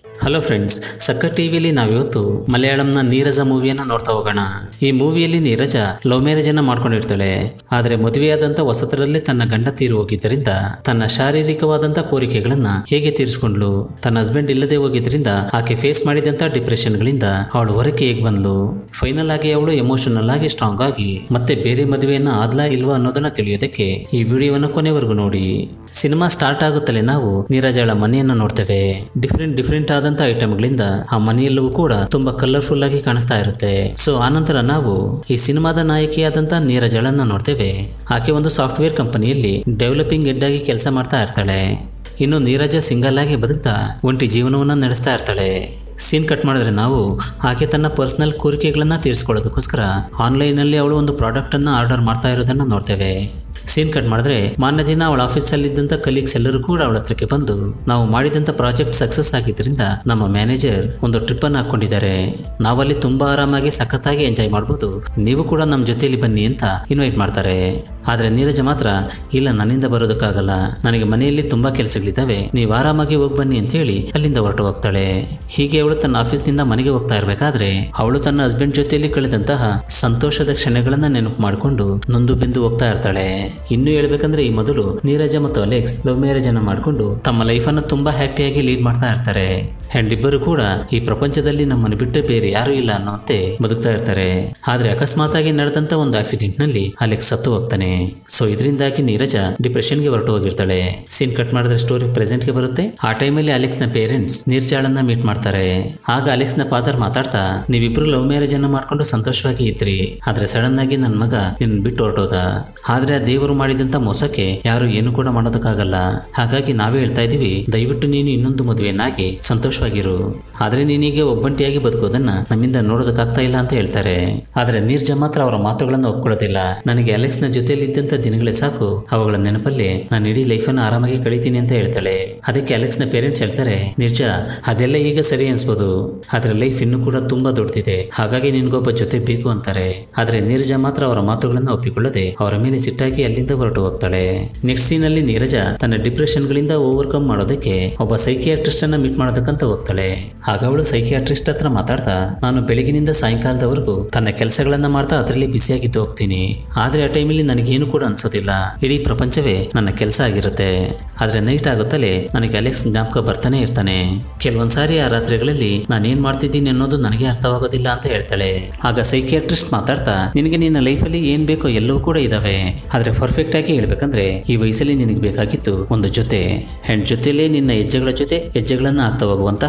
hello friends ಸಕ್ಕ ಟಿವಿಯಲ್ಲಿ ನಾವಿವತ್ತು ಮಲಯಾಳಂನ ನೀರಜ ಮೂವಿಯನ್ನ ನೋಡ್ತಾ ಹೋಗೋಣ ಈ ಮೂವಿಯಲ್ಲಿ ನೀರಜ ಲವ್ ಮ್ಯಾರೇಜ್ ಅನ್ನ ಮಾಡ್ಕೊಂಡಿರ್ತಾಳೆ ಆದ್ರೆ ಮದುವೆಯಾದಂತ ಹೊಸತರಲ್ಲೇ ತನ್ನ ಗಂಡ ತೀರು ಹೋಗಿದ್ದರಿಂದ ತನ್ನ ಶಾರೀರಿಕವಾದಂತ ಕೋರಿಕೆಗಳನ್ನ ಹೇಗೆ ತೀರಿಸ್ಕೊಂಡ್ಲು ತನ್ನ ಹಸ್ಬೆಂಡ್ ಇಲ್ಲದೆ ಹೋಗಿದ್ರಿಂದ ಆಕೆ ಫೇಸ್ ಮಾಡಿದಂತ ಡಿಪ್ರೆಷನ್ ಗಳಿಂದ ಅವಳು ಹೊರಕ್ಕೆ ಹೇಗ್ ಬಂದ್ಲು ಫೈನಲ್ ಆಗಿ ಅವಳು ಎಮೋಷನಲ್ ಆಗಿ ಸ್ಟ್ರಾಂಗ್ ಆಗಿ ಮತ್ತೆ ಬೇರೆ ಮದುವೆಯನ್ನ ಆದ್ಲಾ ಇಲ್ವಾ ಅನ್ನೋದನ್ನ ತಿಳಿಯೋದಕ್ಕೆ ಈ ವಿಡಿಯೋವನ್ನ ಕೊನೆವರೆಗೂ ನೋಡಿ ಸಿನಿಮಾ ಸ್ಟಾರ್ಟ್ ಆಗುತ್ತಲೇ ನಾವು ನೀರಜಳ ಮನೆಯನ್ನ ನೋಡ್ತೇವೆ ಡಿಫ್ರೆಂಟ್ ಡಿಫ್ರೆಂಟ್ ಆದಂತ ಐಟಮ್ಗಳಿಂದ ಆ ಮನೆಯೆಲ್ಲವೂ ಕೂಡ ತುಂಬಾ ಕಲರ್ಫುಲ್ ಆಗಿ ಕಾಣಿಸ್ತಾ ಇರುತ್ತೆ ಸೊ ಆನಂತರ ನಾವು ಈ ಸಿನಿಮಾದ ನಾಯಕಿಯಾದಂತ ನೀರಜಳನ್ನ ನೋಡ್ತೇವೆ ಆಕೆ ಒಂದು ಸಾಫ್ಟ್ವೇರ್ ಕಂಪನಿಯಲ್ಲಿ ಡೆವಲಪಿಂಗ್ ಹೆಡ್ ಆಗಿ ಕೆಲಸ ಮಾಡ್ತಾ ಇರ್ತಾಳೆ ಇನ್ನು ನೀರಜ ಸಿಂಗಲ್ ಆಗಿ ಬದುಕ್ತಾ ಒಂಟಿ ಜೀವನವನ್ನ ನಡೆಸ್ತಾ ಇರ್ತಾಳೆ ಸೀನ್ ಕಟ್ ಮಾಡಿದ್ರೆ ನಾವು ಆಕೆ ತನ್ನ ಪರ್ಸನಲ್ ಕೋರಿಕೆಗಳನ್ನ ತೀರಿಸ್ಕೊಳ್ಳೋದಕ್ಕೋಸ್ಕರ ಆನ್ಲೈನಲ್ಲಿ ಅವಳು ಒಂದು ಪ್ರಾಡಕ್ಟ್ ಅನ್ನ ಆರ್ಡರ್ ಮಾಡ್ತಾ ಇರೋದನ್ನ ನೋಡ್ತೇವೆ ಸೀನ್ ಕಟ್ ಮಾಡಿದ್ರೆ ಮಾನ್ಯ ದಿನ ಅವಳ ಆಫೀಸಲ್ಲಿ ಇದ್ದಂತ ಕಲೀಗ್ಸ್ ಎಲ್ಲರೂ ಕೂಡ ಅವಳ ಹತ್ರಕ್ಕೆ ಬಂದು ನಾವು ಮಾಡಿದಂತ ಪ್ರಾಜೆಕ್ಟ್ ಸಕ್ಸಸ್ ಆಗಿದ್ರಿಂದ ನಮ್ಮ ಮ್ಯಾನೇಜರ್ ಒಂದು ಟ್ರಿಪ್ ಅನ್ನು ಹಾಕೊಂಡಿದ್ದಾರೆ ನಾವಲ್ಲಿ ತುಂಬಾ ಆರಾಮಾಗಿ ಸಖತ್ತಾಗಿ ಎಂಜಾಯ್ ಮಾಡ್ಬೋದು ನೀವು ಕೂಡ ನಮ್ಮ ಜೊತೆಯಲ್ಲಿ ಬನ್ನಿ ಅಂತ ಇನ್ವೈಟ್ ಮಾಡ್ತಾರೆ ಆದ್ರೆ ನೀರಜ ಮಾತ್ರ ಇಲ್ಲ ನನ್ನಿಂದ ಬರೋದಕ್ಕಾಗಲ್ಲ ನನಗೆ ಮನೆಯಲ್ಲಿ ತುಂಬಾ ಕೆಲಸಗಳಿದ್ದಾವೆ ನೀವು ಆರಾಮಾಗಿ ಹೋಗಿ ಬನ್ನಿ ಅಂತ ಹೇಳಿ ಅಲ್ಲಿಂದ ಹೊರಟು ಹೋಗ್ತಾಳೆ ಹೀಗೆ ಅವಳು ತನ್ನ ಆಫೀಸ್ನಿಂದ ಮನೆಗೆ ಹೋಗ್ತಾ ಇರ್ಬೇಕಾದ್ರೆ ಅವಳು ತನ್ನ ಹಸ್ಬೆಂಡ್ ಜೊತೆಯಲ್ಲಿ ಕಳೆದಂತಹ ಸಂತೋಷದ ಕ್ಷಣಗಳನ್ನ ನೆನಪು ಮಾಡಿಕೊಂಡು ನೊಂದು ಬೆಂದು ಹೋಗ್ತಾ ಇರ್ತಾಳೆ ಇನ್ನು ಹೇಳ್ಬೇಕಂದ್ರೆ ಈ ಮೊದಲು ನೀರಜ ಮತ್ತು ಅಲೆಕ್ಸ್ ಲವ್ ಮ್ಯಾರೇಜ್ ಅನ್ನ ಮಾಡಿಕೊಂಡು ತಮ್ಮ ಲೈಫ್ ಅನ್ನು ತುಂಬಾ ಹ್ಯಾಪಿಯಾಗಿ ಲೀಡ್ ಮಾಡ್ತಾ ಇರ್ತಾರೆ ಅಂಡ್ ಇಬ್ಬರು ಕೂಡ ಈ ಪ್ರಪಂಚದಲ್ಲಿ ನಮ್ಮನ್ನು ಬಿಟ್ಟು ಬೇರೆ ಯಾರು ಇಲ್ಲ ಅನ್ನೋಂತೆ ಬದುಕ್ತಾ ಇರ್ತಾರೆ ಆದ್ರೆ ಅಕಸ್ಮಾತ್ ಆಗಿ ನಡೆದಂತ ಒಂದು ಆಕ್ಸಿಡೆಂಟ್ ನಲ್ಲಿ ಅಲೆಕ್ಸ್ ಸತ್ತು ಹೋಗ್ತಾನೆ ಸೊ ಇದರಿಂದಾಗಿ ನೀರಜ ಡಿಪ್ರೆಷನ್ ಗೆ ಹೊರಟು ಹೋಗಿರ್ತಾಳೆ ಸೀನ್ ಕಟ್ ಮಾಡಿದ್ರೆ ಸ್ಟೋರಿ ಪ್ರೆಸೆಂಟ್ ಗೆ ಬರುತ್ತೆ ಆ ಟೈಮಲ್ಲಿ ಅಲೆಕ್ಸ್ ನ ಪೇರೆಂಟ್ಸ್ ನೀರ್ಜಾಳನ್ನ ಮೀಟ್ ಮಾಡ್ತಾರೆ ಆಗ ಅಲೆಕ್ಸ್ ನ ಫಾದರ್ ಮಾತಾಡ್ತಾ ನೀವಿಬ್ರು ಲವ್ ಮ್ಯಾರೇಜ್ ಅನ್ನ ಮಾಡ್ಕೊಂಡು ಸಂತೋಷವಾಗಿ ಇದ್ರಿ ಆದ್ರೆ ಸಡನ್ ಆಗಿ ನನ್ನ ಮಗ ನಿನ್ನ ಬಿಟ್ಟು ಹೊರಟೋದ ಆದ್ರೆ ಆ ದೇವರು ಮಾಡಿದಂತ ಮೋಸಕ್ಕೆ ಯಾರು ಏನು ಕೂಡ ಮಾಡೋದಕ್ಕಾಗಲ್ಲ ಹಾಗಾಗಿ ನಾವೇ ಹೇಳ್ತಾ ಇದೀವಿ ದಯವಿಟ್ಟು ನೀನು ಇನ್ನೊಂದು ಮದುವೆನಾಗಿ ಸಂತೋಷವಾಗಿರು ಆದ್ರೆ ನೀನೀಗ ಒಬ್ಬಂಟಿಯಾಗಿ ಬದುಕೋದನ್ನ ನಮ್ಮಿಂದ ನೋಡೋದಕ್ಕಾಗ್ತಾ ಇಲ್ಲ ಅಂತ ಹೇಳ್ತಾರೆ ಆದ್ರೆ ನೀರ್ಜ ಮಾತ್ರ ಅವರ ಮಾತುಗಳನ್ನು ಒಪ್ಕೊಳ್ಳೋದಿಲ್ಲ ನನಗೆ ಅಲೆಕ್ಸ್ ನ ಜೊತೆಯಲ್ಲಿ ಇದ್ದಂತ ದಿನಗಳೇ ಸಾಕು ಅವುಗಳ ನೆನಪಲ್ಲಿ ನಾನು ಇಡೀ ಲೈಫ್ ಅನ್ನು ಆರಾಮಾಗಿ ಕಳೀತೀನಿ ಅಂತ ಹೇಳ್ತಾಳೆ ಅದಕ್ಕೆ ಅಲೆಕ್ಸ್ ನ ಪೇರೆಂಟ್ಸ್ ಹೇಳ್ತಾರೆ ನಿರ್ಜ ಅದೆಲ್ಲ ಈಗ ಸರಿ ಅನ್ಸ್ಬೋದು ಆದ್ರೆ ಲೈಫ್ ಇನ್ನೂ ಕೂಡ ತುಂಬಾ ದೊಡ್ಡದಿದೆ ಹಾಗಾಗಿ ನಿನ್ಗೊಬ್ಬ ಜೊತೆ ಬೇಕು ಅಂತಾರೆ ಆದ್ರೆ ನೀರಜ ಮಾತ್ರ ಅವರ ಮಾತುಗಳನ್ನ ಒಪ್ಪಿಕೊಳ್ಳದೆ ಅವರ ಮೇಲೆ ಸಿಟ್ಟಾಗಿ ಅಲ್ಲಿಂದ ಹೊರಟು ಹೋಗ್ತಾಳೆ ನೆಕ್ಸ್ಟ್ ಸೀನ್ ಅಲ್ಲಿ ನೀರಜ ತನ್ನ ಡಿಪ್ರೆಷನ್ ಗಳಿಂದ ಓವರ್ಕಮ್ ಮಾಡೋದಕ್ಕೆ ಒಬ್ಬ ಸೈಕಿಯಾಟ್ರಿಸ್ಟ್ ಅನ್ನ ಮೀಟ್ ಮಾಡೋದಕ್ಕಂತ ಹೋಗ್ತಾಳೆ ಆಗ ಅವಳು ಸೈಕಿಯಾಟ್ರಿಸ್ಟ್ ಹತ್ರ ಮಾತಾಡ್ತಾ ನಾನು ಬೆಳಗಿನಿಂದ ಸಾಯಂಕಾಲದವರೆಗೂ ತನ್ನ ಕೆಲಸಗಳನ್ನ ಮಾಡ್ತಾ ಅದರಲ್ಲಿ ಬಿಸಿಯಾಗಿದ್ದು ಹೋಗ್ತೀನಿ ಆದ್ರೆ ಆ ಟೈಮಲ್ಲಿ ನನಗೇನು ಕೂಡ ಅನ್ಸೋದಿಲ್ಲ ಇಡೀ ಪ್ರಪಂಚವೇ ನನ್ನ ಕೆಲಸ ಆಗಿರುತ್ತೆ ಆದ್ರೆ ನೈಟ್ ಆಗುತ್ತಲೇ ನನಗೆ ಅಲೆಕ್ಸ್ ಜ್ಞಾಪಕ ಬರ್ತಾನೆ ಇರ್ತಾನೆ ಕೆಲವೊಂದ್ಸಾರಿ ಆ ರಾತ್ರಿಗಳಲ್ಲಿ ನಾನು ಏನ್ ಮಾಡ್ತಿದ್ದೀನಿ ಅನ್ನೋದು ನನಗೆ ಅರ್ಥವಾಗೋದಿಲ್ಲ ಅಂತ ಹೇಳ್ತಾಳೆ ಆಗ ಸೈಕಿಯಾಟ್ರಿಸ್ಟ್ ಮಾತಾಡ್ತಾ ನಿನಗೆ ನಿನ್ನ ಲೈಫಲ್ಲಿ ಏನ್ ಬೇಕೋ ಎಲ್ಲವೂ ಕೂಡ ಇದಾವೆ ಆದ್ರೆ ಪರ್ಫೆಕ್ಟ್ ಆಗಿ ಹೇಳ್ಬೇಕಂದ್ರೆ ಈ ವಯಸ್ಸಲ್ಲಿ ನಿನಗೆ ಬೇಕಾಗಿತ್ತು ಒಂದು ಜೊತೆ ಅಂಡ್ ಜೊತೆಲೇ ನಿನ್ನ ಹೆಜ್ಜೆಗಳ ಜೊತೆ ಹೆಜ್ಜೆಗಳನ್ನ ಆಗ್ತಾ ಹೋಗುವಂತಹ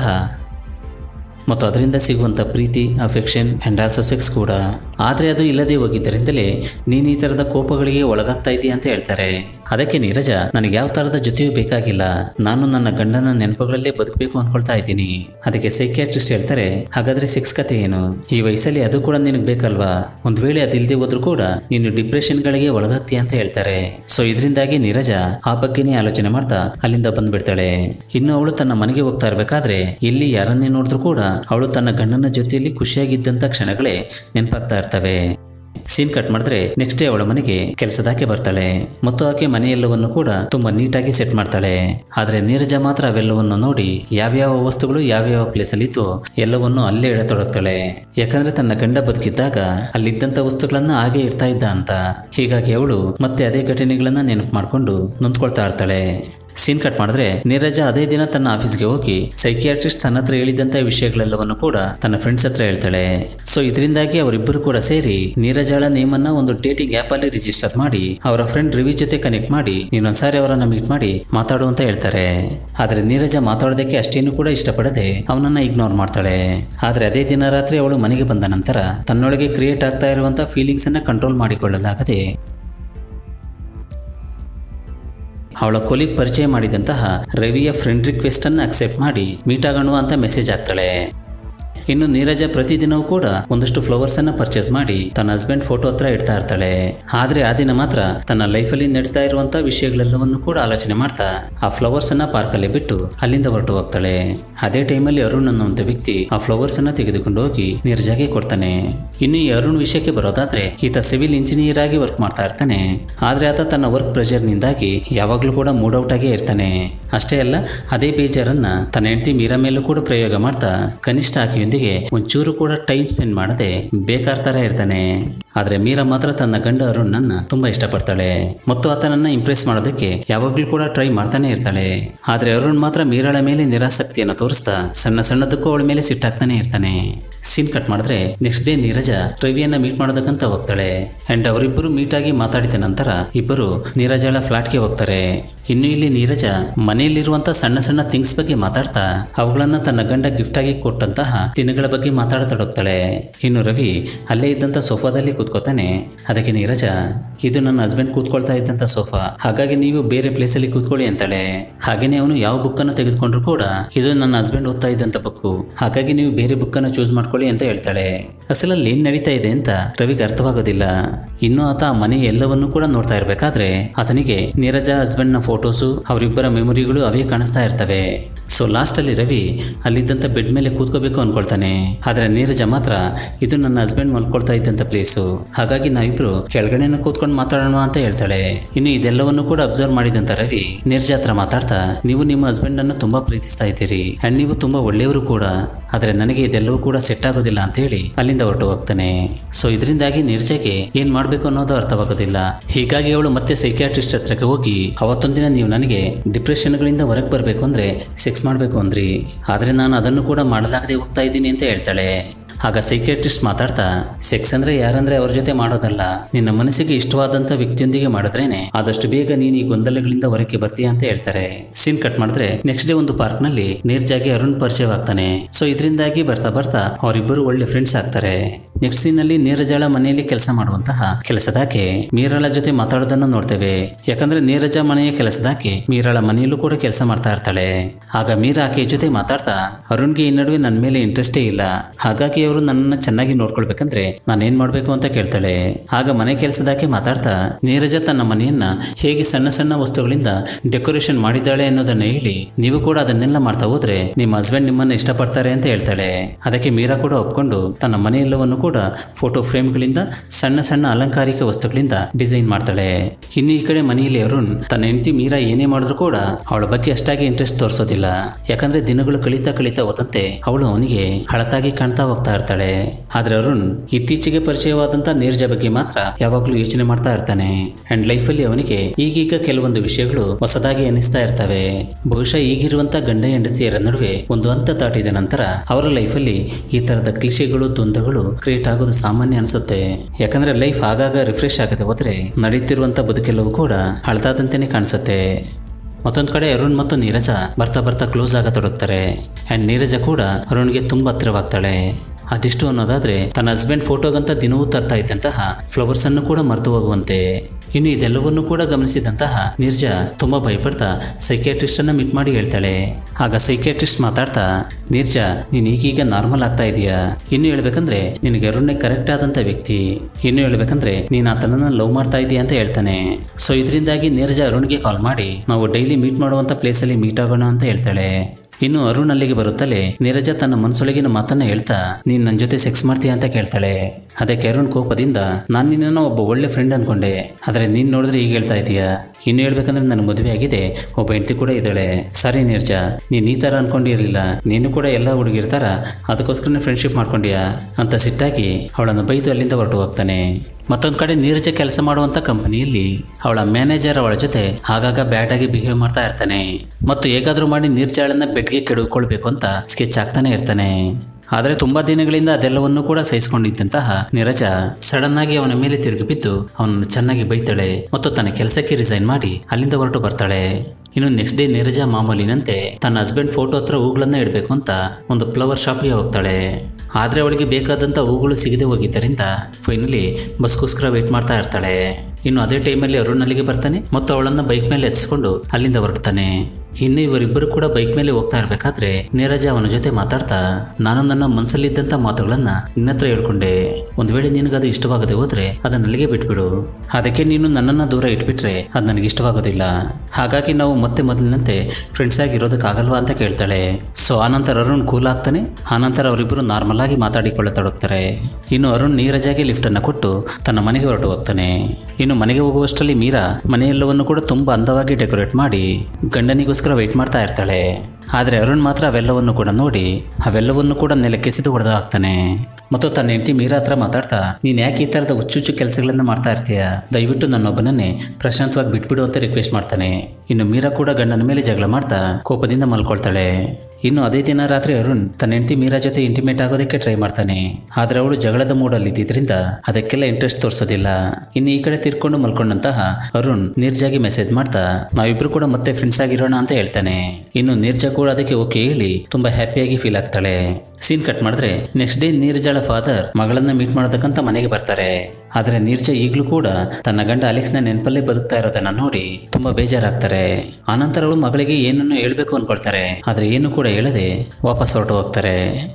ಮತ್ತು ಅದರಿಂದ ಸಿಗುವಂಥ ಪ್ರೀತಿ ಅಫೆಕ್ಷನ್ ಆ್ಯಂಡ್ ಆಲ್ಸೋ ಸೆಕ್ಸ್ ಕೂಡ ಆದರೆ ಅದು ಇಲ್ಲದೆ ಹೋಗಿದ್ದರಿಂದಲೇ ನೀನು ಈ ಥರದ ಕೋಪಗಳಿಗೆ ಒಳಗಾಗ್ತಾ ಇದೀಯ ಅಂತ ಹೇಳ್ತಾರೆ ಅದಕ್ಕೆ ನೀರಜ ನನಗೆ ಯಾವ ಥರದ ಜೊತೆಯೂ ಬೇಕಾಗಿಲ್ಲ ನಾನು ನನ್ನ ಗಂಡನ ನೆನಪುಗಳಲ್ಲೇ ಬದುಕಬೇಕು ಅನ್ಕೊಳ್ತಾ ಇದ್ದೀನಿ ಅದಕ್ಕೆ ಸೈಕ್ಯಾಟ್ರಿಸ್ಟ್ ಹೇಳ್ತಾರೆ ಹಾಗಾದ್ರೆ ಸೆಕ್ಸ್ ಕತೆ ಏನು ಈ ವಯಸ್ಸಲ್ಲಿ ಅದು ಕೂಡ ನಿನಗೆ ಬೇಕಲ್ವಾ ಒಂದು ವೇಳೆ ಅದಿಲ್ಲದೆ ಹೋದ್ರೂ ಕೂಡ ನೀನು ಡಿಪ್ರೆಷನ್ಗಳಿಗೆ ಒಳಗಾಗ್ತೀಯ ಅಂತ ಹೇಳ್ತಾರೆ ಸೊ ಇದರಿಂದಾಗಿ ನೀರಜ ಆ ಬಗ್ಗೆನೇ ಆಲೋಚನೆ ಮಾಡ್ತಾ ಅಲ್ಲಿಂದ ಬಂದ್ಬಿಡ್ತಾಳೆ ಇನ್ನು ಅವಳು ತನ್ನ ಮನೆಗೆ ಹೋಗ್ತಾ ಇರ್ಬೇಕಾದ್ರೆ ಇಲ್ಲಿ ಯಾರನ್ನೇ ನೋಡಿದ್ರು ಕೂಡ ಅವಳು ತನ್ನ ಗಂಡನ ಜೊತೆಯಲ್ಲಿ ಖುಷಿಯಾಗಿದ್ದಂತ ಕ್ಷಣಗಳೇ ನೆನಪಾಗ್ತಾ ಇರ್ತವೆ ಸೀನ್ ಕಟ್ ಮಾಡಿದ್ರೆ ನೆಕ್ಸ್ಟ್ ಡೇ ಅವಳ ಮನೆಗೆ ಕೆಲಸದಾಕೆ ಬರ್ತಾಳೆ ಮತ್ತು ಆಕೆ ಮನೆಯೆಲ್ಲವನ್ನು ಕೂಡ ತುಂಬಾ ನೀಟಾಗಿ ಸೆಟ್ ಮಾಡ್ತಾಳೆ ಆದ್ರೆ ನೀರಜ ಮಾತ್ರ ಅವೆಲ್ಲವನ್ನು ನೋಡಿ ಯಾವ್ಯಾವ ವಸ್ತುಗಳು ಯಾವ್ಯಾವ ಪ್ಲೇಸ್ ಅಲ್ಲಿ ಇತ್ತು ಎಲ್ಲವನ್ನು ಅಲ್ಲೇ ಎಳೆತೊಡಗ್ತಾಳೆ ಯಾಕಂದ್ರೆ ತನ್ನ ಗಂಡ ಬದುಕಿದ್ದಾಗ ಅಲ್ಲಿದ್ದಂತ ವಸ್ತುಗಳನ್ನ ಹಾಗೆ ಇಡ್ತಾ ಇದ್ದ ಅಂತ ಹೀಗಾಗಿ ಅವಳು ಮತ್ತೆ ಅದೇ ಘಟನೆಗಳನ್ನ ನೆನಪು ಮಾಡ್ಕೊಂಡು ನೊಂದ್ಕೊಳ್ತಾ ಇರ್ತಾಳೆ ಸೀನ್ ಕಟ್ ಮಾಡಿದ್ರೆ ನೀರಜ ಅದೇ ದಿನ ತನ್ನ ಆಫೀಸ್ಗೆ ಹೋಗಿ ಸೈಕಿಯಾಟ್ರಿಸ್ಟ್ ತನ್ನ ಹತ್ರ ಹೇಳಿದಂತ ವಿಷಯಗಳೆಲ್ಲವನ್ನು ಕೂಡ ತನ್ನ ಫ್ರೆಂಡ್ಸ್ ಹತ್ರ ಹೇಳ್ತಾಳೆ ಸೊ ಇದರಿಂದಾಗಿ ಅವರಿಬ್ಬರು ಕೂಡ ಸೇರಿ ನೀರಜಾಳ ನೇಮನ್ನ ಒಂದು ಡೇಟಿಂಗ್ ಆಪ್ ಅಲ್ಲಿ ರಿಜಿಸ್ಟರ್ ಮಾಡಿ ಅವರ ಫ್ರೆಂಡ್ ರಿವಿ ಜೊತೆ ಕನೆಕ್ಟ್ ಮಾಡಿ ಇನ್ನೊಂದ್ಸಾರಿ ಅವರನ್ನ ಮೀಟ್ ಮಾಡಿ ಮಾತಾಡು ಅಂತ ಹೇಳ್ತಾರೆ ಆದ್ರೆ ನೀರಜ ಮಾತಾಡೋದಕ್ಕೆ ಅಷ್ಟೇನು ಕೂಡ ಇಷ್ಟಪಡದೆ ಅವನನ್ನ ಇಗ್ನೋರ್ ಮಾಡ್ತಾಳೆ ಆದ್ರೆ ಅದೇ ದಿನ ರಾತ್ರಿ ಅವಳು ಮನೆಗೆ ಬಂದ ನಂತರ ತನ್ನೊಳಗೆ ಕ್ರಿಯೇಟ್ ಆಗ್ತಾ ಇರುವಂತ ಫೀಲಿಂಗ್ಸ್ ಅನ್ನ ಕಂಟ್ರೋಲ್ ಮಾಡಿಕೊಳ್ಳಲಾಗದೆ ಅವಳ ಕೊಲಿಗ್ ಪರಿಚಯ ಮಾಡಿದಂತಹ ರವಿಯ ಫ್ರೆಂಡ್ ರಿಕ್ವೆಸ್ಟ್ ಅನ್ನು ಅಕ್ಸೆಪ್ಟ್ ಮಾಡಿ ಮೀಟ್ ಆಗೋಣ ಅಂತ ಮೆಸೇಜ್ ಹಾಕ್ತಾಳೆ ಇನ್ನು ನೀರಜ ಪ್ರತಿದಿನವೂ ಕೂಡ ಒಂದಷ್ಟು ಫ್ಲವರ್ಸ್ ಅನ್ನ ಪರ್ಚೇಸ್ ಮಾಡಿ ತನ್ನ ಹಸ್ಬೆಂಡ್ ಫೋಟೋ ಹತ್ರ ಇಡ್ತಾ ಇರ್ತಾಳೆ ಆದ್ರೆ ಆ ದಿನ ಮಾತ್ರ ತನ್ನ ಲೈಫಲ್ಲಿ ನಡೀತಾ ಇರುವಂತ ವಿಷಯಗಳೆಲ್ಲವನ್ನು ಕೂಡ ಆಲೋಚನೆ ಮಾಡ್ತಾ ಆ ಫ್ಲವರ್ಸ್ ಅನ್ನ ಪಾರ್ಕ್ ಅಲ್ಲಿ ಬಿಟ್ಟು ಅಲ್ಲಿಂದ ಹೊರಟು ಹೋಗ್ತಾಳೆ ಅದೇ ಟೈಮಲ್ಲಿ ಅರುಣ್ ಅನ್ನುವಂತ ವ್ಯಕ್ತಿ ಆ ಫ್ಲವರ್ಸ್ ಅನ್ನ ತೆಗೆದುಕೊಂಡು ಹೋಗಿ ನೀರಜಾಗೆ ಕೊಡ್ತಾನೆ ಇನ್ನು ಈ ಅರುಣ್ ವಿಷಯಕ್ಕೆ ಬರೋದಾದ್ರೆ ಈತ ಸಿವಿಲ್ ಇಂಜಿನಿಯರ್ ಆಗಿ ವರ್ಕ್ ಮಾಡ್ತಾ ಇರ್ತಾನೆ ಆದ್ರೆ ಆತ ತನ್ನ ವರ್ಕ್ ಪ್ರೆಷರ್ನಿಂದಾಗಿ ಯಾವಾಗಲೂ ಕೂಡ ಮೂಡ್ ಔಟ್ ಆಗೇ ಇರ್ತಾನೆ ಅಷ್ಟೇ ಅಲ್ಲ ಅದೇ ಬೇಜಾರನ್ನ ತನ್ನ ಹೆಂಡತಿ ಮೀರಾ ಮೇಲೂ ಕೂಡ ಪ್ರಯೋಗ ಮಾಡ್ತಾ ಕನಿಷ್ಠ ಆಕೆಯೊಂದಿಗೆ ಒಂಚೂರು ಕೂಡ ಟೈಮ್ ಸ್ಪೆಂಡ್ ಮಾಡದೆ ಬೇಕಾರ್ ತರ ಇರ್ತಾನೆ ಆದ್ರೆ ಮೀರಾ ಮಾತ್ರ ತನ್ನ ಗಂಡ ಅರುಣ್ನನ್ನ ತುಂಬಾ ಇಷ್ಟಪಡ್ತಾಳೆ ಮತ್ತು ಆತನನ್ನ ಇಂಪ್ರೆಸ್ ಮಾಡೋದಕ್ಕೆ ಯಾವಾಗ್ಲೂ ಕೂಡ ಟ್ರೈ ಮಾಡ್ತಾನೆ ಇರ್ತಾಳೆ ಆದ್ರೆ ಅರುಣ್ ಮಾತ್ರ ಮೀರಾಳ ಮೇಲೆ ನಿರಾಸಕ್ತಿಯನ್ನು ತೋರಿಸ್ತಾ ಸಣ್ಣ ಸಣ್ಣದಕ್ಕೂ ಅವಳ ಮೇಲೆ ಸಿಟ್ಟಾಗ್ತಾನೆ ಇರ್ತಾನೆ ಸೀನ್ ಕಟ್ ಮಾಡಿದ್ರೆ ನೆಕ್ಸ್ಟ್ ಡೇ ನೀರಜ ರವಿಯನ್ನ ಮೀಟ್ ಮಾಡೋದಕ್ಕಂತ ಹೋಗ್ತಾಳೆ ಅಂಡ್ ಅವರಿಬ್ಬರು ಮೀಟ್ ಆಗಿ ಮಾತಾಡಿದ ನಂತರ ಇಬ್ಬರು ನೀರಜಳ ಫ್ಲಾಟ್ಗೆ ಹೋಗ್ತಾರೆ ಇನ್ನು ಇಲ್ಲಿ ನೀರಜ ಮನೆಯಲ್ಲಿರುವಂತ ಸಣ್ಣ ಸಣ್ಣ ಥಿಂಗ್ಸ್ ಬಗ್ಗೆ ಮಾತಾಡ್ತಾ ಅವುಗಳನ್ನ ತನ್ನ ಗಂಡ ಗಿಫ್ಟ್ ಆಗಿ ಕೊಟ್ಟಂತಹ ದಿನಗಳ ಬಗ್ಗೆ ಮಾತಾಡತೊಡಗ್ತಾಳೆ ಇನ್ನು ರವಿ ಅಲ್ಲೇ ಇದ್ದಂತ ಸೋಫಾದಲ್ಲಿ ಕೂತ್ಕೋತಾನೆ ಅದಕ್ಕೆ ನೀರಜ ಇದು ನನ್ನ ಹಸ್ಬೆಂಡ್ ಕೂತ್ಕೊಳ್ತಾ ಇದ್ದಂತ ಸೋಫಾ ಹಾಗಾಗಿ ನೀವು ಬೇರೆ ಪ್ಲೇಸಲ್ಲಿ ಕೂತ್ಕೊಳ್ಳಿ ಅಂತಾಳೆ ಹಾಗೇನೆ ಅವನು ಯಾವ ಬುಕ್ ಅನ್ನು ತೆಗೆದುಕೊಂಡ್ರು ಕೂಡ ಇದು ನನ್ನ ಹಸ್ಬೆಂಡ್ ಓದ್ತಾ ಇದ್ದಂತ ಬುಕ್ಕು ಹಾಗಾಗಿ ನೀವು ಬೇರೆ ಬುಕ್ ಅನ್ನು ಚೂಸ್ ಮಾಡ್ಕೊಳ್ಳಿ ಅಂತ ಹೇಳ್ತಾಳೆ ಅಸಲಲ್ಲಿ ಏನ್ ನಡೀತಾ ಇದೆ ಅಂತ ರವಿಗೆ ಅರ್ಥವಾಗೋದಿಲ್ಲ ಇನ್ನು ಆತ ಆ ಮನೆ ಎಲ್ಲವನ್ನೂ ಕೂಡ ನೋಡ್ತಾ ಇರ್ಬೇಕಾದ್ರೆ ಆತನಿಗೆ ನೀರಜ ಹಸ್ಬೆಂಡ್ ನ ಫೋಟೋಸು ಅವರಿಬ್ಬರ ಮೆಮೊರಿಗಳು ಅವೇ ಕಾಣಿಸ್ತಾ ಇರ್ತವೆ ಸೊ ಲಾಸ್ಟ್ ಅಲ್ಲಿ ರವಿ ಅಲ್ಲಿದ್ದಂತ ಬೆಡ್ ಮೇಲೆ ಕೂತ್ಕೋಬೇಕು ಅನ್ಕೊಳ್ತಾನೆ ಆದ್ರೆ ನೀರಜ ಮಾತ್ರ ಇದು ನನ್ನ ಹಸ್ಬೆಂಡ್ ಮಲ್ಕೊಳ್ತಾ ಇದ್ದಂತ ಪ್ಲೇಸು ಹಾಗಾಗಿ ನಾವಿಬ್ರು ಕೆಳಗಡೆನ ಕೂತ್ಕೊಂಡು ಮಾತಾಡೋಣ ಅಂತ ಹೇಳ್ತಾಳೆ ಇನ್ನು ಇದೆಲ್ಲವನ್ನು ಕೂಡ ಅಬ್ಸರ್ವ್ ಮಾಡಿದಂತ ರವಿ ನೀರಜ ಹತ್ರ ಮಾತಾಡ್ತಾ ನೀವು ನಿಮ್ಮ ಹಸ್ಬೆಂಡ್ ಅನ್ನು ತುಂಬಾ ಪ್ರೀತಿಸ್ತಾ ಇದ್ದೀರಿ ಅಂಡ್ ನೀವು ತುಂಬಾ ಒಳ್ಳೆಯವರು ಕೂಡ ಆದ್ರೆ ನನಗೆ ಇದೆಲ್ಲವೂ ಕೂಡ ಸೆಟ್ ಆಗೋದಿಲ್ಲ ಅಂತ ಹೇಳಿ ಅಲ್ಲಿಂದ ಹೊರಟು ಹೋಗ್ತಾನೆ ಸೊ ಇದರಿಂದಾಗಿ ನಿರ್ಜೆಗೆ ಏನ್ ಮಾಡ್ಬೇಕು ಅನ್ನೋದು ಅರ್ಥವಾಗೋದಿಲ್ಲ ಹೀಗಾಗಿ ಅವಳು ಮತ್ತೆ ಸೈಕ್ಯಾಟ್ರಿಸ್ಟ್ ಹತ್ರಕ್ಕೆ ಹೋಗಿ ಅವತ್ತೊಂದಿನ ನೀವು ನನಗೆ ಡಿಪ್ರೆಷನ್ಗಳಿಂದ ಹೊರಗೆ ಬರಬೇಕು ಅಂದ್ರೆ ಸೆಕ್ಸ್ ಮಾಡಬೇಕು ಅಂದ್ರಿ ಆದ್ರೆ ನಾನು ಅದನ್ನು ಕೂಡ ಮಾಡಲಾಗದೆ ಹೋಗ್ತಾ ಇದ್ದೀನಿ ಅಂತ ಹೇಳ್ತಾಳೆ ಆಗ ಸೈಕ್ಯಾಟ್ರಿಸ್ಟ್ ಮಾತಾಡ್ತಾ ಸೆಕ್ಸ್ ಅಂದ್ರೆ ಯಾರಂದ್ರೆ ಅವ್ರ ಜೊತೆ ಮಾಡೋದಲ್ಲ ನಿನ್ನ ಮನಸ್ಸಿಗೆ ಇಷ್ಟವಾದಂತ ವ್ಯಕ್ತಿಯೊಂದಿಗೆ ಮಾಡಿದ್ರೇನೆ ಆದಷ್ಟು ಬೇಗ ನೀನು ಈ ಗೊಂದಲಗಳಿಂದ ಹೊರಕ್ಕೆ ಬರ್ತೀಯ ಅಂತ ಹೇಳ್ತಾರೆ ಸೀನ್ ಕಟ್ ಮಾಡಿದ್ರೆ ನೆಕ್ಸ್ಟ್ ಡೇ ಒಂದು ಪಾರ್ಕ್ ನಲ್ಲಿ ನೀರ್ಜಾಗಿ ಅರುಣ್ ಪರಿಚಯವಾಗ್ತಾನೆ ಸೊ ಇದರಿಂದಾಗಿ ಬರ್ತಾ ಬರ್ತಾ ಅವರಿಬ್ಬರು ಒಳ್ಳೆ ಫ್ರೆಂಡ್ಸ್ ಆಗ್ತಾರೆ ನೆಕ್ಸ್ಟ್ ಸೀನ್ ನಲ್ಲಿ ನೀರಜಾಳ ಮನೆಯಲ್ಲಿ ಕೆಲಸ ಮಾಡುವಂತಹ ಕೆಲಸದಾಕೆ ಮೀರಾಳ ಜೊತೆ ಮಾತಾಡೋದನ್ನ ನೋಡ್ತೇವೆ ಯಾಕಂದ್ರೆ ನೀರಜ ಮನೆಯ ಕೆಲಸದಾಕೆ ಮೀರಾಳ ಮನೆಯಲ್ಲೂ ಕೂಡ ಕೆಲಸ ಮಾಡ್ತಾ ಇರ್ತಾಳೆ ಆಗ ಮೀರಾ ಆಕೆಯ ಜೊತೆ ಮಾತಾಡ್ತಾ ಅರುಣ್ಗೆ ಈ ನಡುವೆ ನನ್ನ ಮೇಲೆ ಇಂಟ್ರೆಸ್ಟೇ ಇಲ್ಲ ಹಾಗಾಗಿ ಅವರು ನನ್ನನ್ನ ಚೆನ್ನಾಗಿ ನೋಡ್ಕೊಳ್ಬೇಕಂದ್ರೆ ನಾನು ಏನ್ ಮಾಡ್ಬೇಕು ಅಂತ ಕೇಳ್ತಾಳೆ ಆಗ ಮನೆ ಕೆಲಸದಾಕೆ ಮಾತಾಡ್ತಾ ನೀರಜ ತನ್ನ ಮನೆಯನ್ನ ಹೇಗೆ ಸಣ್ಣ ಸಣ್ಣ ವಸ್ತುಗಳಿಂದ ಡೆಕೋರೇಷನ್ ಮಾಡಿದ್ದಾಳೆ ಅನ್ನೋದನ್ನ ಹೇಳಿ ನೀವು ಕೂಡ ಅದನ್ನೆಲ್ಲ ಮಾಡ್ತಾ ಹೋದ್ರೆ ನಿಮ್ಮ ಹಸ್ಬೆಂಡ್ ನಿಮ್ಮನ್ನ ಇಷ್ಟಪಡ್ತಾರೆ ಅಂತ ಹೇಳ್ತಾಳೆ ಅದಕ್ಕೆ ಮೀರಾ ಕೂಡ ಒಪ್ಕೊಂಡು ತನ್ನ ಮನೆಯೆಲ್ಲವನ್ನು ಕೂಡ ಫೋಟೋ ಫ್ರೇಮ್ಗಳಿಂದ ಸಣ್ಣ ಸಣ್ಣ ಅಲಂಕಾರಿಕ ವಸ್ತುಗಳಿಂದ ಡಿಸೈನ್ ಮಾಡ್ತಾಳೆ ಇನ್ನು ಈ ಕಡೆ ಮನೆಯಲ್ಲಿ ಅರುಣ್ ತನ್ನ ಹೆಂಡತಿ ಮೀರಾ ಏನೇ ಮಾಡಿದ್ರು ಕೂಡ ಅವಳ ಬಗ್ಗೆ ಅಷ್ಟಾಗಿ ಇಂಟ್ರೆಸ್ಟ್ ತೋರಿಸೋದಿಲ್ಲ ಯಾಕಂದ್ರೆ ದಿನಗಳು ಕಳೀತಾ ಕಳೀತಾ ಹೋದಂತೆ ಅವಳು ಅವನಿಗೆ ಹಳತಾಗಿ ಕಾಣ್ತಾ ಹೋಗ್ತಾ ಇರ್ತಾಳೆ ಆದ್ರೆ ಅರುಣ್ ಇತ್ತೀಚೆಗೆ ಪರಿಚಯವಾದಂತ ನೀರ್ಜ ಬಗ್ಗೆ ಮಾತ್ರ ಯಾವಾಗ್ಲೂ ಯೋಚನೆ ಮಾಡ್ತಾ ಇರ್ತಾನೆ ಅಂಡ್ ಲೈಫಲ್ಲಿ ಅವನಿಗೆ ಈಗೀಗ ಕೆಲವೊಂದು ವಿಷಯಗಳು ಹೊಸದಾಗಿ ಅನಿಸ್ತಾ ಇರ್ತವೆ ಬಹುಶಃ ಈಗಿರುವಂತ ಗಂಡ ಹೆಂಡತಿಯರ ನಡುವೆ ಒಂದು ಹಂತ ದಾಟಿದ ನಂತರ ಅವರ ಲೈಫಲ್ಲಿ ಈ ತರದ ಕ್ಲಿಷೆಗಳು ದ್ವಂದ್ವಗಳು ಕ್ರಿಯೇಟ್ ಆಗೋದು ಸಾಮಾನ್ಯ ಅನಿಸುತ್ತೆ ಯಾಕಂದ್ರೆ ಲೈಫ್ ಆಗಾಗ ರಿಫ್ರೆಶ್ ಆಗದೆ ಹೋದ್ರೆ ನಡೀತಿರುವಂತ ಬದುಕೆಲ್ಲವೂ ಕೂಡ ಹಳತಾದಂತೆನೆ ಕಾಣಿಸುತ್ತೆ ಮತ್ತೊಂದು ಕಡೆ ಅರುಣ್ ಮತ್ತು ನೀರಜ ಬರ್ತಾ ಬರ್ತಾ ಕ್ಲೋಸ್ ಆಗತೊಡಗ್ತಾರೆ ಅಂಡ್ ನೀರಜ ಕೂಡ ಅರುಣ್ಗೆ ತುಂಬಾ ಹತ್ತಿರವಾಗ್ತಾಳೆ ಅದಿಷ್ಟು ಅನ್ನೋದಾದ್ರೆ ತನ್ನ ಹಸ್ಬೆಂಡ್ ಫೋಟೋಗಂತ ದಿನವೂ ತರ್ತಾ ಇದ್ದಂತಹ ಫ್ಲವರ್ಸ್ ಅನ್ನು ಕೂಡ ಮರೆತು ಹೋಗುವಂತೆ ಇನ್ನು ಇದೆಲ್ಲವನ್ನೂ ಕೂಡ ಗಮನಿಸಿದಂತಹ ನಿರ್ಜಾ ತುಂಬಾ ಭಯಪಡ್ತಾ ಸೈಕ್ಯಾಟ್ರಿಸ್ಟ್ ಅನ್ನ ಮೀಟ್ ಮಾಡಿ ಹೇಳ್ತಾಳೆ ಆಗ ಸೈಕ್ಯಾಟ್ರಿಸ್ಟ್ ಮಾತಾಡ್ತಾ ನಿರ್ಜಾ ನೀನ್ ಈಗೀಗ ನಾರ್ಮಲ್ ಆಗ್ತಾ ಇದೀಯಾ ಇನ್ನು ಹೇಳ್ಬೇಕಂದ್ರೆ ನಿನಗೆ ಅರುಣ್ನೇ ಕರೆಕ್ಟ್ ಆದಂತ ವ್ಯಕ್ತಿ ಇನ್ನು ಹೇಳ್ಬೇಕಂದ್ರೆ ನೀನ್ ಆತನನ್ನ ಲವ್ ಮಾಡ್ತಾ ಇದೀಯ ಅಂತ ಹೇಳ್ತಾನೆ ಸೊ ಇದರಿಂದಾಗಿ ನೀರಜ ಅರುಣ್ಗೆ ಕಾಲ್ ಮಾಡಿ ನಾವು ಡೈಲಿ ಮೀಟ್ ಮಾಡುವಂತ ಪ್ಲೇಸಲ್ಲಿ ಮೀಟ್ ಆಗೋಣ ಅಂತ ಹೇಳ್ತಾಳೆ ಇನ್ನು ಅರುಣ್ ಅಲ್ಲಿಗೆ ಬರುತ್ತಲೇ ನೀರಜ ತನ್ನ ಮನಸೊಳಗಿನ ಮಾತನ್ನ ಹೇಳ್ತಾ ನೀನ್ ನನ್ನ ಜೊತೆ ಸೆಕ್ಸ್ ಮಾಡ್ತೀಯ ಅಂತ ಕೇಳ್ತಾಳೆ ಅದಕ್ಕೆ ಅರುಣ್ ಕೋಪದಿಂದ ನಾನು ನಿನ್ನನ್ನು ಒಬ್ಬ ಒಳ್ಳೆ ಫ್ರೆಂಡ್ ಅನ್ಕೊಂಡೆ ಆದ್ರೆ ನೀನ್ ನೋಡಿದ್ರೆ ಈಗ ಹೇಳ್ತಾ ಇದೀಯಾ ಇನ್ನು ಹೇಳ್ಬೇಕಂದ್ರೆ ನನ್ನ ಮದುವೆ ಆಗಿದೆ ಒಬ್ಬ ಹೆಂಡತಿ ಕೂಡ ಇದ್ದಾಳೆ ಸರಿ ನೀರ್ಜಾ ನೀನ್ ಈ ತರ ಅನ್ಕೊಂಡಿರ್ಲಿಲ್ಲ ನೀನು ಕೂಡ ಎಲ್ಲ ಹುಡುಗಿರ್ ತರ ಅದಕ್ಕೋಸ್ಕರನೇ ಫ್ರೆಂಡ್ಶಿಪ್ ಮಾಡ್ಕೊಂಡ್ಯಾ ಅಂತ ಸಿಟ್ಟಾಗಿ ಅವಳನ್ನು ಬೈದು ಅಲ್ಲಿಂದ ಹೊರಟು ಹೋಗ್ತಾನೆ ಮತ್ತೊಂದು ಕಡೆ ನೀರಜ ಕೆಲಸ ಮಾಡುವಂತ ಕಂಪನಿಯಲ್ಲಿ ಅವಳ ಮ್ಯಾನೇಜರ್ ಅವಳ ಜೊತೆ ಆಗಾಗ ಬ್ಯಾಡ್ ಆಗಿ ಬಿಹೇವ್ ಮಾಡ್ತಾ ಇರ್ತಾನೆ ಮತ್ತು ಹೇಗಾದ್ರೂ ಮಾಡಿ ನೀರ್ಜಾಳನ್ನ ಬೆಡ್ಗೆ ಕೆಡುಕೊಳ್ಬೇಕು ಅಂತ ಸ್ಕೆಚ್ ಆಗ್ತಾನೆ ಇರ್ತಾನೆ ಆದ್ರೆ ತುಂಬಾ ದಿನಗಳಿಂದ ಅದೆಲ್ಲವನ್ನೂ ಕೂಡ ಸಹಿಸಿಕೊಂಡಿದ್ದಂತಹ ನೀರಜ ಸಡನ್ ಆಗಿ ಅವನ ಮೇಲೆ ತಿರುಗಿ ಬಿದ್ದು ಅವನನ್ನು ಚೆನ್ನಾಗಿ ಬೈತಾಳೆ ಮತ್ತು ತನ್ನ ಕೆಲಸಕ್ಕೆ ರಿಸೈನ್ ಮಾಡಿ ಅಲ್ಲಿಂದ ಹೊರಟು ಬರ್ತಾಳೆ ಇನ್ನು ನೆಕ್ಸ್ಟ್ ಡೇ ನೀರಜ ಮಾಮೂಲಿನಂತೆ ತನ್ನ ಹಸ್ಬೆಂಡ್ ಫೋಟೋ ಹತ್ರ ಹೂಗಳನ್ನ ಇಡಬೇಕು ಅಂತ ಒಂದು ಫ್ಲವರ್ ಶಾಪ್ಗೆ ಹೋಗ್ತಾಳೆ ಆದ್ರೆ ಅವಳಿಗೆ ಬೇಕಾದಂತ ಹೂಗಳು ಸಿಗದೆ ಹೋಗಿದ್ದರಿಂದ ಫೈನಲಿ ಬಸ್ಗೋಸ್ಕರ ವೇಟ್ ಮಾಡ್ತಾ ಇರ್ತಾಳೆ ಇನ್ನು ಅದೇ ಟೈಮಲ್ಲಿ ಅರುಣ್ ಅಲ್ಲಿಗೆ ಬರ್ತಾನೆ ಮತ್ತು ಅವಳನ್ನ ಬೈಕ್ ಮೇಲೆ ಎತ್ಸ್ಕೊಂಡು ಅಲ್ಲಿಂದ ಹೊರಡ್ತಾನೆ ಇನ್ನು ಇವರಿಬ್ಬರು ಕೂಡ ಬೈಕ್ ಮೇಲೆ ಹೋಗ್ತಾ ಇರ್ಬೇಕಾದ್ರೆ ನೀರಜ ಅವನ ಜೊತೆ ಮಾತಾಡ್ತಾ ನಾನು ನನ್ನ ಮನಸ್ಸಲ್ಲಿದ್ದಂತ ಮಾತುಗಳನ್ನ ನಿನ್ನ ಹತ್ರ ಹೇಳ್ಕೊಂಡೆ ಒಂದ್ ವೇಳೆ ನಿನಗದು ಇಷ್ಟವಾಗದೆ ಹೋದ್ರೆ ಅದನ್ನ ಅಲ್ಲಿಗೆ ಬಿಟ್ಬಿಡು ಅದಕ್ಕೆ ನೀನು ನನ್ನನ್ನ ದೂರ ಇಟ್ಬಿಟ್ರೆ ಅದು ನನಗೆ ಇಷ್ಟವಾಗೋದಿಲ್ಲ ಹಾಗಾಗಿ ನಾವು ಮತ್ತೆ ಮೊದಲಿನಂತೆ ಫ್ರೆಂಡ್ಸ್ ಆಗಿರೋದಕ್ಕಾಗಲ್ವಾ ಅಂತ ಕೇಳ್ತಾಳೆ ಸೊ ಆನಂತರ ಅರುಣ್ ಕೂಲ್ ಆಗ್ತಾನೆ ಆನಂತರ ಅವರಿಬ್ಬರು ನಾರ್ಮಲ್ ಆಗಿ ಮಾತಾಡಿಕೊಳ್ಳತೊಡಗ್ತಾರೆ ಇನ್ನು ಅರುಣ್ ನೀರಜಾಗೆ ಲಿಫ್ಟ್ ಅನ್ನ ಕೊಟ್ಟು ತನ್ನ ಮನೆಗೆ ಹೊರಟು ಹೋಗ್ತಾನೆ ಇನ್ನು ಮನೆಗೆ ಹೋಗುವಷ್ಟರಲ್ಲಿ ಮೀರಾ ಮನೆಯೆಲ್ಲವನ್ನು ಕೂಡ ತುಂಬಾ ಅಂದವಾಗಿ ಡೆಕೋರೇಟ್ ಮಾಡಿ ಗಂಡನಿಗೋಸ್ಕರ ವೆಯ್ಟ್ ಮಾಡ್ತಾ ಇರ್ತಾಳೆ ಆದರೆ ಅರುಣ್ ಮಾತ್ರ ಅವೆಲ್ಲವನ್ನು ಕೂಡ ನೋಡಿ ಅವೆಲ್ಲವನ್ನು ಕೂಡ ನೆಲಕ್ಕೆಸೆದು ಹೊಡೆದು ಹಾಕ್ತಾನೆ ಮತ್ತು ತನ್ನ ಹೆಂಡತಿ ಮೀರಾ ಹತ್ರ ಮಾತಾಡ್ತಾ ನೀನು ಯಾಕೆ ಈ ಥರದ ಹುಚ್ಚುಚ್ಚು ಕೆಲಸಗಳನ್ನ ಮಾಡ್ತಾ ಇರ್ತೀಯ ದಯವಿಟ್ಟು ನನ್ನೊಬ್ಬನನ್ನೇ ಪ್ರಶಾಂತವಾಗಿ ಬಿಟ್ಬಿಡು ಅಂತ ರಿಕ್ವೆಸ್ಟ್ ಮಾಡ್ತಾನೆ ಇನ್ನು ಮೀರಾ ಕೂಡ ಗಂಡನ ಮೇಲೆ ಜಗಳ ಮಾಡ್ತಾ ಕೋಪದಿಂದ ಮಲ್ಕೊಳ್ತಾಳೆ ಇನ್ನು ಅದೇ ದಿನ ರಾತ್ರಿ ಅರುಣ್ ತನ್ನ ಹೆಂಡತಿ ಮೀರಾ ಜೊತೆ ಇಂಟಿಮೇಟ್ ಆಗೋದಕ್ಕೆ ಟ್ರೈ ಮಾಡ್ತಾನೆ ಆದ್ರೆ ಅವಳು ಜಗಳದ ಮೂಡಲ್ಲಿ ಇದ್ದಿದ್ರಿಂದ ಅದಕ್ಕೆಲ್ಲ ಇಂಟ್ರೆಸ್ಟ್ ತೋರಿಸೋದಿಲ್ಲ ಇನ್ನು ಈ ಕಡೆ ತಿರ್ಕೊಂಡು ಮಲ್ಕೊಂಡಂತಹ ಅರುಣ್ ನೀರ್ಜಾಗಿ ಮೆಸೇಜ್ ಮಾಡ್ತಾ ನಾವಿಬ್ರು ಕೂಡ ಮತ್ತೆ ಫ್ರೆಂಡ್ಸ್ ಆಗಿರೋಣ ಅಂತ ಹೇಳ್ತಾನೆ ಇನ್ನು ನೀರ್ಜಾ ಕೂಡ ಅದಕ್ಕೆ ಓಕೆ ಹೇಳಿ ತುಂಬಾ ಹ್ಯಾಪಿಯಾಗಿ ಫೀಲ್ ಆಗ್ತಾಳೆ ಸೀನ್ ಕಟ್ ಮಾಡಿದ್ರೆ ನೆಕ್ಸ್ಟ್ ಡೇ ನೀರ್ಜಾಳ ಫಾದರ್ ಮಗಳನ್ನ ಮೀಟ್ ಮಾಡೋದಕ್ಕಂತ ಮನೆಗೆ ಬರ್ತಾರೆ ಆದ್ರೆ ನೀರ್ಜಾ ಈಗಲೂ ಕೂಡ ತನ್ನ ಗಂಡ ಅಲೆಕ್ಸ್ನ ನೆನಪಲ್ಲೇ ಬದುಕ್ತಾ ಇರೋದನ್ನ ನೋಡಿ ತುಂಬಾ ಬೇಜಾರಾಗ್ತಾರೆ ಆನಂತರ ಅವಳು ಮಗಳಿಗೆ ಏನನ್ನು ಹೇಳ್ಬೇಕು ಅನ್ಕೊಳ್ತಾರೆ ಆದ್ರೆ ಏನು ಕೂಡ ಹೇಳದೆ ವಾಪಸ್ ಹೊರಟು ಹೋಗ್ತಾರೆ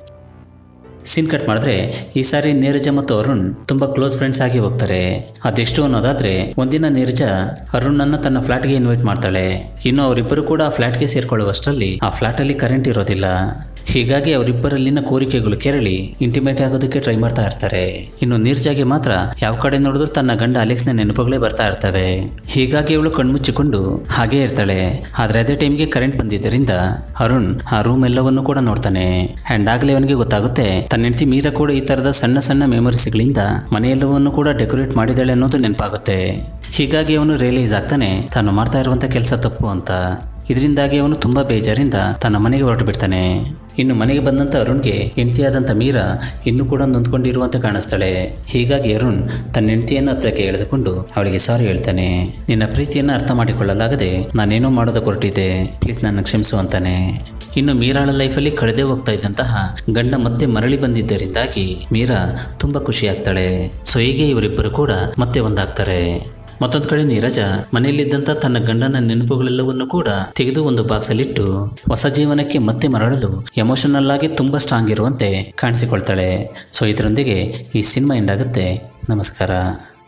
ಸೀನ್ ಕಟ್ ಮಾಡಿದ್ರೆ ಈ ಸಾರಿ ನೀರಜ ಮತ್ತು ಅರುಣ್ ತುಂಬಾ ಕ್ಲೋಸ್ ಫ್ರೆಂಡ್ಸ್ ಆಗಿ ಹೋಗ್ತಾರೆ ಅದೆಷ್ಟು ಅನ್ನೋದಾದ್ರೆ ಒಂದಿನ ನೀರಜ ಅರುಣನ್ನ ತನ್ನ ಫ್ಲಾಟ್ಗೆ ಇನ್ವೈಟ್ ಮಾಡ್ತಾಳೆ ಇನ್ನು ಅವರಿಬ್ಬರು ಕೂಡ ಆ ಫ್ಲಾಟ್ಗೆ ಸೇರ್ಕೊಳ್ಳುವಷ್ಟರಲ್ಲಿ ಆ ಫ್ಲಾಟ್ ಅಲ್ಲಿ ಕರೆಂಟ್ ಇರೋದಿಲ್ಲ ಹೀಗಾಗಿ ಅವರಿಬ್ಬರಲ್ಲಿನ ಕೋರಿಕೆಗಳು ಕೆರಳಿ ಇಂಟಿಮೇಟ್ ಆಗೋದಕ್ಕೆ ಟ್ರೈ ಮಾಡ್ತಾ ಇರ್ತಾರೆ ಇನ್ನು ನೀರ್ಜಾಗೆ ಮಾತ್ರ ಯಾವ ಕಡೆ ನೋಡಿದ್ರು ತನ್ನ ಗಂಡ ಅಲೆಕ್ಸ್ನ ನೆನಪುಗಳೇ ಬರ್ತಾ ಇರ್ತವೆ ಹೀಗಾಗಿ ಅವಳು ಕಣ್ಮುಚ್ಚಿಕೊಂಡು ಹಾಗೇ ಇರ್ತಾಳೆ ಆದ್ರೆ ಅದೇ ಟೈಮ್ಗೆ ಕರೆಂಟ್ ಬಂದಿದ್ದರಿಂದ ಅರುಣ್ ಆ ರೂಮ್ ಎಲ್ಲವನ್ನು ಕೂಡ ನೋಡ್ತಾನೆ ಅಂಡ್ ಆಗ್ಲೇ ಅವನಿಗೆ ಗೊತ್ತಾಗುತ್ತೆ ತನ್ನ ಹೆಂಡತಿ ಮೀರಾ ಕೂಡ ಈ ತರದ ಸಣ್ಣ ಸಣ್ಣ ಮೆಮೊರೀಸ್ಗಳಿಂದ ಮನೆಯೆಲ್ಲವನ್ನು ಕೂಡ ಡೆಕೋರೇಟ್ ಮಾಡಿದಾಳೆ ಅನ್ನೋದು ನೆನಪಾಗುತ್ತೆ ಹೀಗಾಗಿ ಅವನು ರಿಯಲೈಸ್ ಆಗ್ತಾನೆ ತಾನು ಮಾಡ್ತಾ ಇರುವಂತ ಕೆಲಸ ತಪ್ಪು ಅಂತ ಇದರಿಂದಾಗಿ ಅವನು ತುಂಬಾ ಬೇಜಾರಿಂದ ತನ್ನ ಮನೆಗೆ ಹೊರಟು ಬಿಡ್ತಾನೆ ಇನ್ನು ಮನೆಗೆ ಬಂದಂತ ಅರುಣ್ಗೆ ಹೆಂಡತಿಯಾದಂಥ ಮೀರಾ ಇನ್ನೂ ಕೂಡ ನೊಂದ್ಕೊಂಡಿರುವಂತೆ ಕಾಣಿಸ್ತಾಳೆ ಹೀಗಾಗಿ ಅರುಣ್ ತನ್ನ ಹೆಂಡತಿಯನ್ನು ಹತ್ರಕ್ಕೆ ಎಳೆದುಕೊಂಡು ಅವಳಿಗೆ ಸಾರಿ ಹೇಳ್ತಾನೆ ನಿನ್ನ ಪ್ರೀತಿಯನ್ನು ಅರ್ಥ ಮಾಡಿಕೊಳ್ಳಲಾಗದೆ ನಾನೇನೋ ಮಾಡೋದಕ್ಕೆ ಹೊರಟಿದ್ದೆ ಪ್ಲೀಸ್ ನನ್ನ ಕ್ಷಮಿಸು ಅಂತಾನೆ ಇನ್ನು ಮೀರಾಳ ಲೈಫಲ್ಲಿ ಕಳೆದೇ ಹೋಗ್ತಾ ಇದ್ದಂತಹ ಗಂಡ ಮತ್ತೆ ಮರಳಿ ಬಂದಿದ್ದರಿಂದಾಗಿ ಮೀರಾ ತುಂಬಾ ಖುಷಿ ಆಗ್ತಾಳೆ ಸೊ ಹೀಗೆ ಇವರಿಬ್ಬರು ಕೂಡ ಮತ್ತೆ ಒಂದಾಗ್ತಾರೆ ಮತ್ತೊಂದು ಕಡೆ ನೀರಜ ಮನೆಯಲ್ಲಿದ್ದಂಥ ತನ್ನ ಗಂಡನ ನೆನಪುಗಳೆಲ್ಲವನ್ನು ಕೂಡ ತೆಗೆದು ಒಂದು ಬಾಕ್ಸಲ್ಲಿಟ್ಟು ಹೊಸ ಜೀವನಕ್ಕೆ ಮತ್ತೆ ಮರಳಲು ಎಮೋಷನಲ್ ಆಗಿ ತುಂಬಾ ಸ್ಟ್ರಾಂಗ್ ಇರುವಂತೆ ಕಾಣಿಸಿಕೊಳ್ತಾಳೆ ಸೊ ಇದರೊಂದಿಗೆ ಈ ಸಿನಿಮಾ ಎಂಡ್ ಆಗುತ್ತೆ ನಮಸ್ಕಾರ